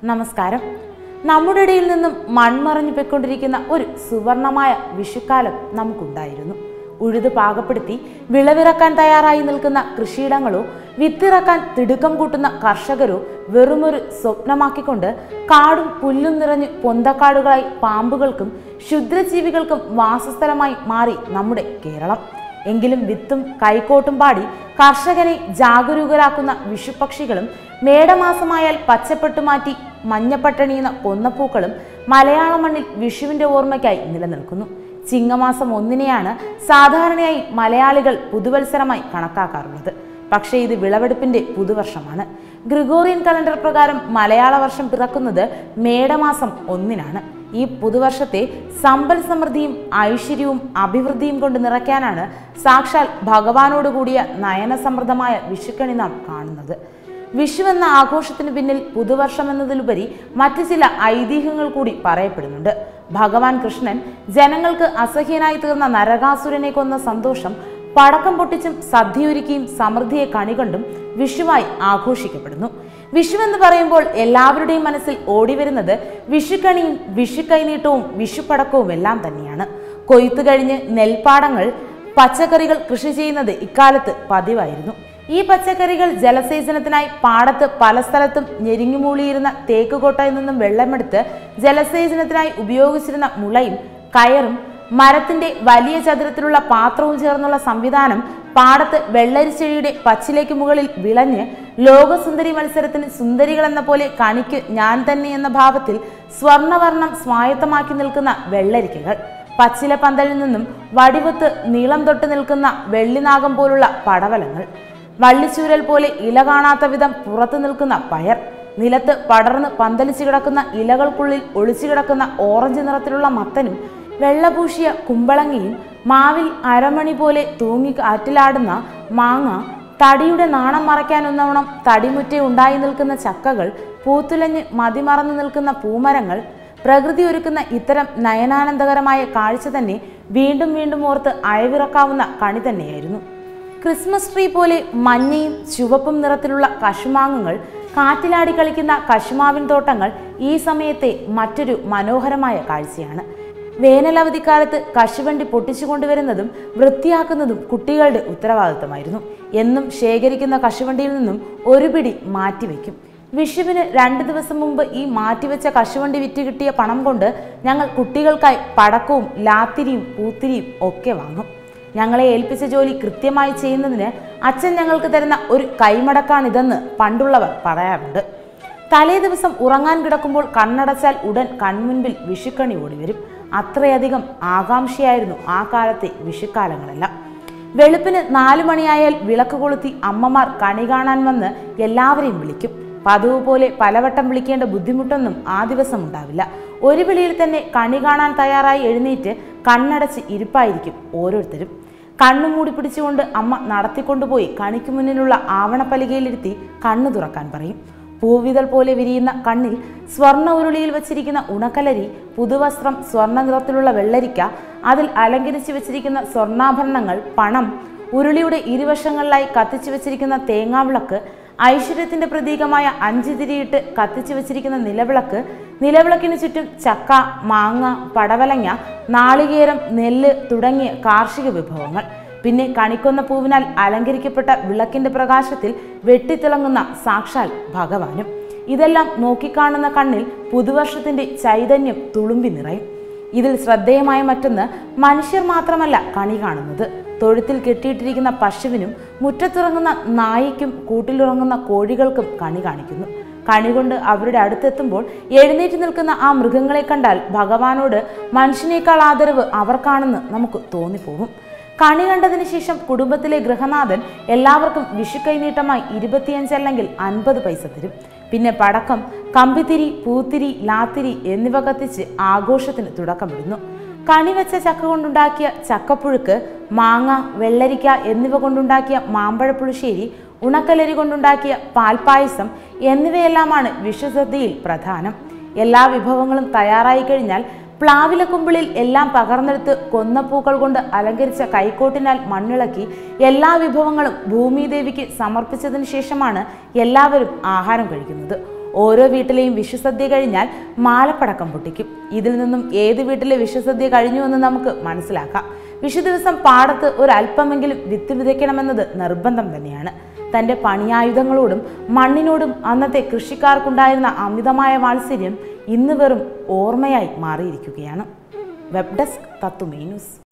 നമസ്കാരം നമ്മുടെ ഇടയിൽ നിന്നും മൺമറഞ്ഞു പോയിക്കൊണ്ടിരിക്കുന്ന ഒരു സുവർണമായ വിഷുക്കാലം നമുക്കുണ്ടായിരുന്നു ഉഴുത് പാകപ്പെടുത്തി വിളവിറക്കാൻ തയ്യാറായി നിൽക്കുന്ന കൃഷിയിടങ്ങളോ വിത്തിറക്കാൻ തിടുക്കം കൂട്ടുന്ന കർഷകരോ വെറുമൊരു സ്വപ്നമാക്കിക്കൊണ്ട് കാടും പുല്ലും നിറഞ്ഞ് പൊന്തക്കാടുകളായി പാമ്പുകൾക്കും ക്ഷുദ്രജീവികൾക്കും വാസസ്ഥലമായി മാറി നമ്മുടെ കേരളം എങ്കിലും വിത്തും കൈക്കോട്ടും പാടി കർഷകനെ ജാഗരൂകരാക്കുന്ന വിഷുപക്ഷികളും മേടമാസമായാൽ പച്ചപ്പെട്ടു മാറ്റി മഞ്ഞപ്പട്ടണിയുന്ന കൊന്നപ്പൂക്കളും മലയാള മണ്ണിൽ വിഷുവിന്റെ ഓർമ്മയ്ക്കായി നിലനിൽക്കുന്നു ചിങ്ങമാസം ഒന്നിനെയാണ് സാധാരണയായി മലയാളികൾ പുതുവത്സരമായി കണക്കാക്കാറുള്ളത് പക്ഷേ ഇത് വിളവെടുപ്പിന്റെ പുതുവർഷമാണ് ഗ്രിഗോറിയൻ കലണ്ടർ പ്രകാരം മലയാള വർഷം പിറക്കുന്നത് മേടമാസം ഒന്നിനാണ് ഈ പുതുവർഷത്തെ സമ്പൽ സമൃദ്ധിയും ഐശ്വര്യവും അഭിവൃദ്ധിയും കൊണ്ട് നിറയ്ക്കാനാണ് സാക്ഷാൽ ഭഗവാനോട് കൂടിയ നയനസമൃദ്ധമായ വിഷുക്കണി നാം കാണുന്നത് വിഷു എന്ന ആഘോഷത്തിന് പിന്നിൽ പുതുവർഷം എന്നതിലുപരി മറ്റു ചില ഐതിഹ്യങ്ങൾ കൂടി പറയപ്പെടുന്നുണ്ട് ഭഗവാൻ കൃഷ്ണൻ ജനങ്ങൾക്ക് അസഹ്യനായി തീർന്ന നരകാസുരനെ കൊന്ന സന്തോഷം പടക്കം പൊട്ടിച്ചും സദ്യയൊരുക്കിയും സമൃദ്ധിയെ കണികൊണ്ടും വിഷുവായി ആഘോഷിക്കപ്പെടുന്നു വിഷു എന്ന് പറയുമ്പോൾ എല്ലാവരുടെയും മനസ്സിൽ ഓടിവരുന്നത് വിഷുക്കണിയും വിഷുക്കൈനീട്ടവും വിഷുപ്പടക്കവും എല്ലാം തന്നെയാണ് കൊയ്ത്തു കഴിഞ്ഞ് നെൽപ്പാടങ്ങൾ പച്ചക്കറികൾ കൃഷി ചെയ്യുന്നത് ഇക്കാലത്ത് പതിവായിരുന്നു ഈ പച്ചക്കറികൾ ജലസേചനത്തിനായി പാടത്ത് പല സ്ഥലത്തും ഞെരിങ്ങുമൂളിയിരുന്ന തേക്കുകോട്ടയിൽ നിന്നും വെള്ളമെടുത്ത് ജലസേചനത്തിനായി ഉപയോഗിച്ചിരുന്ന മുളയും കയറും മരത്തിന്റെ വലിയ ചതുരത്തിലുള്ള പാത്രവും ചേർന്നുള്ള സംവിധാനം പാടത്ത് വെള്ളരിച്ചെടിയുടെ പച്ചിലേക്ക് മുകളിൽ വിളഞ്ഞ് ലോകസുന്ദരി മത്സരത്തിന് സുന്ദരികൾ എന്ന പോലെ കണിക്ക് ഞാൻ തന്നെ എന്ന ഭാവത്തിൽ സ്വർണവർണ്ണം സ്വായത്തമാക്കി നിൽക്കുന്ന വെള്ളരിക്കകൾ പച്ചില പന്തലിൽ നിന്നും വടിവത്ത് നീളം തൊട്ട് നിൽക്കുന്ന വെള്ളിനാഗം പോലുള്ള പടവലങ്ങൾ വള്ളിച്ചൂരൽ പോലെ ഇല കാണാത്ത വിധം പുറത്തു നിൽക്കുന്ന പയർ നിലത്ത് പടർന്ന് പന്തലിച്ചു കിടക്കുന്ന ഇലകൾക്കുള്ളിൽ ഒളിച്ചു കിടക്കുന്ന ഓറഞ്ച് നിറത്തിലുള്ള മത്തനും വെള്ളപൂശിയ കുമ്പളങ്ങിയും മാവിൽ അരമണി പോലെ തൂങ്ങി കാറ്റിലാടുന്ന മാങ്ങ തടിയുടെ നാണം മറയ്ക്കാനൊന്നവണ്ണം തടിമുറ്റേ ഉണ്ടായി നിൽക്കുന്ന ചക്കകൾ പൂത്തുലഞ്ഞ് മതിമറന്നു നിൽക്കുന്ന പൂമരങ്ങൾ പ്രകൃതി ഒരുക്കുന്ന ഇത്തരം നയനാനന്ദകരമായ കാഴ്ച തന്നെ വീണ്ടും വീണ്ടും ഓർത്ത് അയവിറക്കാവുന്ന കണി തന്നെയായിരുന്നു ക്രിസ്മസ് ട്രീ പോലെ മഞ്ഞയും ചുവപ്പും നിറത്തിലുള്ള കശുമാങ്ങകൾ കാറ്റിലാടി കളിക്കുന്ന കശുമാവിൻ തോട്ടങ്ങൾ ഈ സമയത്തെ മറ്റൊരു മനോഹരമായ കാഴ്ചയാണ് വേനലവധിക്കാലത്ത് കശുവണ്ടി പൊട്ടിച്ചു കൊണ്ടുവരുന്നതും വൃത്തിയാക്കുന്നതും കുട്ടികളുടെ ഉത്തരവാദിത്തമായിരുന്നു എന്നും ശേഖരിക്കുന്ന കശുവണ്ടിയിൽ നിന്നും ഒരു പിടി മാറ്റിവെക്കും വിഷുവിന് രണ്ട് ദിവസം മുമ്പ് ഈ മാറ്റിവെച്ച കശുവണ്ടി വിറ്റ് കിട്ടിയ പണം കൊണ്ട് ഞങ്ങൾ കുട്ടികൾക്കായി പടക്കവും ലാത്തിരിയും പൂത്തിരിയും ഒക്കെ വാങ്ങും ഞങ്ങളെ ഏൽപ്പിച്ച ജോലി കൃത്യമായി ചെയ്യുന്നതിന് അച്ഛൻ ഞങ്ങൾക്ക് തരുന്ന ഒരു കൈമടക്കാണിതെന്ന് പണ്ടുള്ളവർ പറയാറുണ്ട് തലേ ദിവസം ഉറങ്ങാൻ കിടക്കുമ്പോൾ കണ്ണടച്ചാൽ ഉടൻ കൺമുൻപിൽ വിഷുക്കണി ഓടി വരും അത്രയധികം ആകാംക്ഷയായിരുന്നു ആ കാലത്തെ വിഷുക്കാലങ്ങളെല്ലാം വെളുപ്പിന് നാലു മണിയായാൽ വിളക്ക് കൊളുത്തി അമ്മമാർ കണി കാണാൻ വന്ന് എല്ലാവരെയും വിളിക്കും പതിവ് പോലെ പലവട്ടം വിളിക്കേണ്ട ബുദ്ധിമുട്ടൊന്നും ആ ദിവസം ഉണ്ടാവില്ല ഒരു വിളിയിൽ തന്നെ കണി കാണാൻ തയ്യാറായി എഴുന്നേറ്റ് കണ്ണടച്ച് ഇരിപ്പായിരിക്കും ഓരോരുത്തരും കണ്ണു മൂടി പിടിച്ചുകൊണ്ട് അമ്മ നടത്തിക്കൊണ്ടുപോയി കണിക്ക് മുന്നിലുള്ള ആവണപ്പലികയിലിരുത്തി കണ്ണു തുറക്കാൻ പറയും പൂവിതൾ പോലെ വിരിയുന്ന കണ്ണിൽ സ്വർണ്ണ ഉരുളിയിൽ വച്ചിരിക്കുന്ന ഉണക്കലരി പുതുവസ്ത്രം സ്വർണ്ണ നിറത്തിലുള്ള വെള്ളരിക്ക അതിൽ അലങ്കരിച്ചു വെച്ചിരിക്കുന്ന സ്വർണ്ണാഭരണങ്ങൾ പണം ഉരുളിയുടെ ഇരുവശങ്ങളിലായി കത്തിച്ചു വെച്ചിരിക്കുന്ന തേങ്ങാവിളക്ക് ഐശ്വര്യത്തിന്റെ പ്രതീകമായ അഞ്ച് തിരിയിട്ട് കത്തിച്ചു വെച്ചിരിക്കുന്ന നിലവിളക്ക് നിലവിളക്കിന് ചുറ്റും ചക്ക മാങ്ങ പടവലങ്ങ നാളികേരം നെല്ല് തുടങ്ങിയ കാർഷിക വിഭവങ്ങൾ പിന്നെ കണിക്കൊന്ന പൂവിനാൽ അലങ്കരിക്കപ്പെട്ട വിളക്കിന്റെ പ്രകാശത്തിൽ വെട്ടിത്തിളങ്ങുന്ന സാക്ഷാൽ ഭഗവാനും ഇതെല്ലാം നോക്കിക്കാണുന്ന കണ്ണിൽ പുതുവർഷത്തിന്റെ ചൈതന്യം തുളുമ്പി നിറയും ഇതിൽ ശ്രദ്ധേയമായ മറ്റൊന്ന് മനുഷ്യർ മാത്രമല്ല കണി കാണുന്നത് തൊഴുത്തിൽ കെട്ടിയിട്ടിരിക്കുന്ന പശുവിനും മുറ്റത്തിറങ്ങുന്ന നായിക്കും കൂട്ടിലുറങ്ങുന്ന കോഴികൾക്കും കണി കാണിക്കുന്നു കണി കൊണ്ട് അവരുടെ അടുത്തെത്തുമ്പോൾ എഴുന്നേറ്റ് നിൽക്കുന്ന ആ മൃഗങ്ങളെ കണ്ടാൽ ഭഗവാനോട് മനുഷ്യനേക്കാൾ ആദരവ് അവർക്കാണെന്ന് നമുക്ക് തോന്നിപ്പോകും കണി കണ്ടതിന് ശേഷം കുടുംബത്തിലെ ഗൃഹനാഥൻ എല്ലാവർക്കും വിഷു കൈനീട്ടമായി ഇരുപത്തിയഞ്ച് അല്ലെങ്കിൽ അൻപത് പൈസ തരും പിന്നെ പടക്കം കമ്പിത്തിരി പൂത്തിരി ലാത്തിരി എന്നിവ കത്തിച്ച് ആഘോഷത്തിന് തുടക്കമിടുന്നു കണി വെച്ച ചക്ക കൊണ്ടുണ്ടാക്കിയ ചക്കപ്പുഴുക്ക് മാങ്ങ വെള്ളരിക്ക എന്നിവ കൊണ്ടുണ്ടാക്കിയ മാമ്പഴപ്പുളിശ്ശേരി ഉണക്കലരി കൊണ്ടുണ്ടാക്കിയ പാൽപ്പായസം എന്നിവയെല്ലാമാണ് വിഷുസദ്യയിൽ പ്രധാനം എല്ലാ വിഭവങ്ങളും തയ്യാറായി കഴിഞ്ഞാൽ പ്ലാവിലക്കുമ്പിളിൽ എല്ലാം പകർന്നെടുത്ത് കൊന്നപ്പൂക്കൾ കൊണ്ട് അലങ്കരിച്ച കൈക്കോട്ടിനാൽ മണ്ണിളക്കി എല്ലാ വിഭവങ്ങളും ഭൂമിദേവിക്ക് സമർപ്പിച്ചതിന് ശേഷമാണ് എല്ലാവരും ആഹാരം കഴിക്കുന്നത് ഓരോ വീട്ടിലെയും വിഷുസദ്യ കഴിഞ്ഞാൽ മാലപ്പടക്കം പൊട്ടിക്കും ഇതിൽ നിന്നും ഏത് വീട്ടിലെ വിഷുസദ്യ കഴിഞ്ഞുവെന്ന് നമുക്ക് മനസ്സിലാക്കാം വിഷു ദിവസം പാടത്ത് ഒരു അല്പമെങ്കിലും വിത്ത് വിതയ്ക്കണമെന്നത് നിർബന്ധം തന്നെയാണ് തൻ്റെ പണിയായുധങ്ങളോടും മണ്ണിനോടും അന്നത്തെ കൃഷിക്കാർക്കുണ്ടായിരുന്ന അമിതമായ വാത്സല്യം ഇന്ന് വെറും ഓർമ്മയായി മാറിയിരിക്കുകയാണ് വെബ് ഡെസ്ക് തത്തുമേ ന്യൂസ്